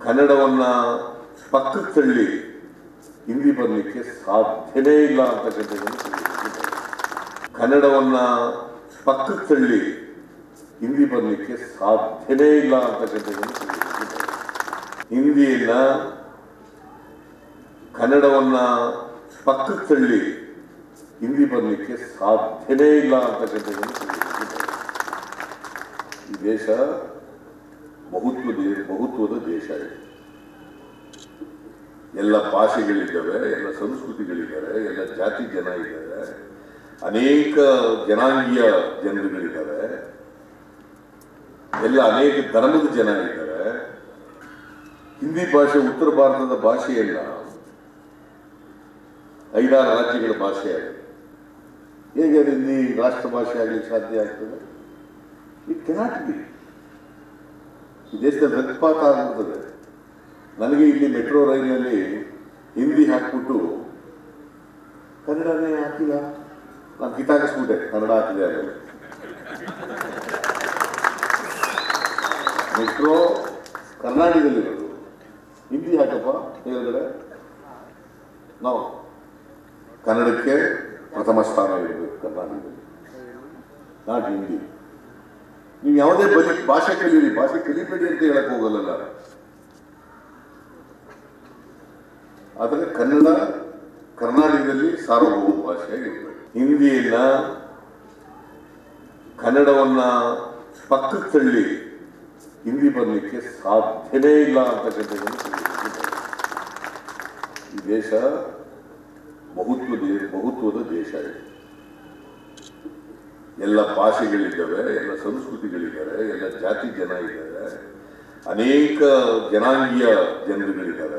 ಕನ್ನಡವನ್ನ ಪಕ್ಕಕ್ಕೆ ತಳ್ಳಿ ಹಿಂದಿ ಬರಲಿಕ್ಕೆ ಸಾಧ್ಯನೇ ಇಲ್ಲ ಅಂತಕ್ಕಂಥದ್ದನ್ನು ತಿಳಿದುಕೊಂಡಿದ್ದೇನೆ. ಕನ್ನಡವನ್ನ ಪಕ್ಕಕ್ಕೆ ತಳ್ಳಿ ಹಿಂದಿ ಬರಲಿಕ್ಕೆ ಸಾಧ್ಯನೇ ಇಲ್ಲ ಅಂತಕ್ಕಂಥದ್ದನ್ನು ತಿಳಿದುಕೊಂಡಿದ್ದೇನೆ. ಹಿಂದಿಯನ್ನ ಕನ್ನಡವನ್ನ ಪಕ್ಕಕ್ಕೆ ತಳ್ಳಿ ಹಿಂದಿ ಬರಲಿಕ್ಕೆ ಸಾಧ್ಯನೇ ಇಲ್ಲ ಅಂತಕ್ಕಂಥದ್ದನ್ನು ತಿಳಿದುಕೊಂಡಿದ್ದೇನೆ. ಈ ದೇಶ ಬಹುತ್ವ ದೇ- ಬಹುತ್ವದ ದೇಶ ಇದೆ ಎಲ್ಲ ಭಾಷೆಗಳಿದ್ದಾವೆ ಎಲ್ಲ ಸಂಸ್ಕೃತಿಗಳಿದ್ದಾರೆ ಎಲ್ಲ ಜಾತಿ ಜನ ಇದ್ದಾರೆ ಅನೇಕ ಜನಾಂಗೀಯ ಜನರುಗಳಿದ್ದಾರೆ ಎಲ್ಲ ಅನೇಕ ಧರ್ಮದ ಜನ ಇದ್ದಾರೆ ಹಿಂದಿ ಭಾಷೆ ಉತ್ತರ ಭಾರತದ ಭಾಷೆಯಲ್ಲ ಐದಾರು ರಾಜ್ಯಗಳ ಭಾಷೆ ಆಗಿದೆ ಹೇಗೆ ಅದು ಹಿಂದಿ ರಾಷ್ಟ್ರ ಭಾಷೆ ಆಗಲಿಕ್ಕೆ ಸಾಧ್ಯ ಆಗ್ತದೆ ಇಟ್ ಕೆನಾಟ್ ಬಿ ಈ ದೇಶದಲ್ಲಿ ರಕ್ತಪಾತ ಆಗ್ಬಿಡ್ತದೆ ನನಗೆ ಇಲ್ಲಿ ಮೆಟ್ರೋ ರೈಲಿನಲ್ಲಿ ಹಿಂದಿ ಹಾಕ್ಬಿಟ್ಟು ಕನ್ನಡನೇ ಹಾಕಿಲ್ಲ ನಾನು ಕಿತ್ತಾಕಿಸ್ಬಿಟ್ಟೆ ಕನ್ನಡ ಹಾಕಿದೆ ಆಮೇಲೆ ಮೆಟ್ರೋ ಕರ್ನಾಟಕದಲ್ಲಿರೋದು ಹಿಂದಿ ಹಾಕಪ್ಪ ಹೇಳಿದ್ರೆ ನಾವು ಕನ್ನಡಕ್ಕೆ ಪ್ರಥಮ ಸ್ಥಾನ ಇರಬೇಕು ಕರ್ನಾಟಕದಲ್ಲಿ ನಾಟ್ ಹಿಂದಿ ನೀವು ಯಾವುದೇ ಬಲಿ ಭಾಷೆ ಕಲೀರಿ ಭಾಷೆ ಕಲಿಬೇಡಿ ಅಂತ ಹೇಳಕ್ ಹೋಗಲ್ಲ ಆದರೆ ಕನ್ನಡ ಕರ್ನಾಟಕದಲ್ಲಿ ಸಾರ್ವಭೌಮ ಭಾಷೆಯಾಗಿರ್ಬೇಕು ಹಿಂದಿಯನ್ನ ಕನ್ನಡವನ್ನ ಪಕ್ಕಕ್ಕೆ ತಳ್ಳಿ ಹಿಂದಿ ಬರಲಿಕ್ಕೆ ಸಾಧ್ಯನೇ ಇಲ್ಲ ಅಂತಕ್ಕಂಥದ್ದನ್ನು ತಿಳಿದುಕೊಂಡಿದ್ದೇನೆ. ಈ ದೇಶ ಬಹುತ್ವ ದೇ- ಬಹುತ್ವದ ದೇಶ ಇದೆ ಎಲ್ಲ ಭಾಷೆಗಳಿದ್ದಾವೆ ಎಲ್ಲ ಸಂಸ್ಕೃತಿಗಳಿದ್ದಾರೆ ಎಲ್ಲ ಜಾತಿ ಜನ ಇದ್ದಾರೆ ಅನೇಕ ಜನಾಂಗೀಯ ಜನರುಗಳಿದ್ದಾರೆ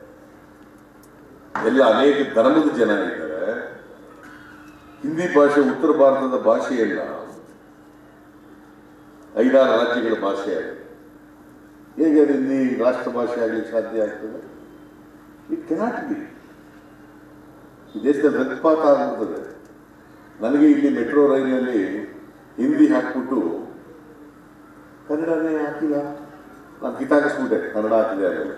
ಎಲ್ಲ ಅನೇಕ ಧರ್ಮದ ಜನ ಇದ್ದಾರೆ ಹಿಂದಿ ಭಾಷೆ ಉತ್ತರ ಭಾರತದ ಭಾಷೆಯಲ್ಲ ಐದಾರು ರಾಜ್ಯಗಳ ಭಾಷೆ ಆಗಿದೆ ಹೇಗೆ ಅದು ಹಿಂದಿ ರಾಷ್ಟ್ರ ಭಾಷೆ ಆಗಲಿಕ್ಕೆ ಸಾಧ್ಯ ಆಗ್ತದೆ ಇಟ್ ಕೆನಾಟ್ ಬಿ ಈ ದೇಶದಲ್ಲಿ ರಕ್ತಪಾತ ಆಗ್ಬಿಡ್ತದೆ ನನಗೆ ಇಲ್ಲಿ ಮೆಟ್ರೋ ರೈಲಿನಲ್ಲಿ ಹಿಂದಿ ಹಾಕ್ಬಿಟ್ಟು ಕನ್ನಡನೇ ಹಾಕಿಲ್ಲ ನಾನು ಕಿತ್ತಾಕಿಸ್ಬಿಟ್ಟೆ ಕನ್ನಡ ಹಾಕಿದೆ ಆಮೇಲೆ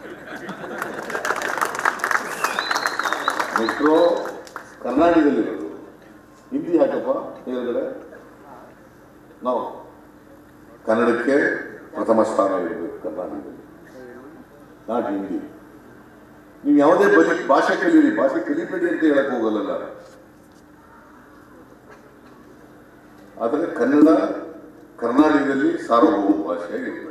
ಮೆಟ್ರೋ ಕರ್ನಾಟಕದಲ್ಲಿರೋದು ಹಿಂದಿ ಹಾಕಪ್ಪ ಹೇಳಿದ್ರೆ ನಾವು ಕನ್ನಡಕ್ಕೆ ಪ್ರಥಮ ಸ್ಥಾನ ಇರಬೇಕು ಕರ್ನಾಟಕದಲ್ಲಿ ನಾಟ್ ಹಿಂದಿ ನೀವು ಯಾವುದೇ ಬಲಿ ಭಾಷೆ ಕಲೀರಿ ಭಾಷೆ ಕಲಿಬೇಡಿ ಅಂತ ಹೇಳಕ್ ಹೋಗಲ್ಲ ಆದರೆ ಕನ್ನಡ ಕರ್ನಾಟಕದಲ್ಲಿ ಸಾರ್ವಭೌಮ ಭಾಷೆಯಾಗಿರ್ಬೇಕು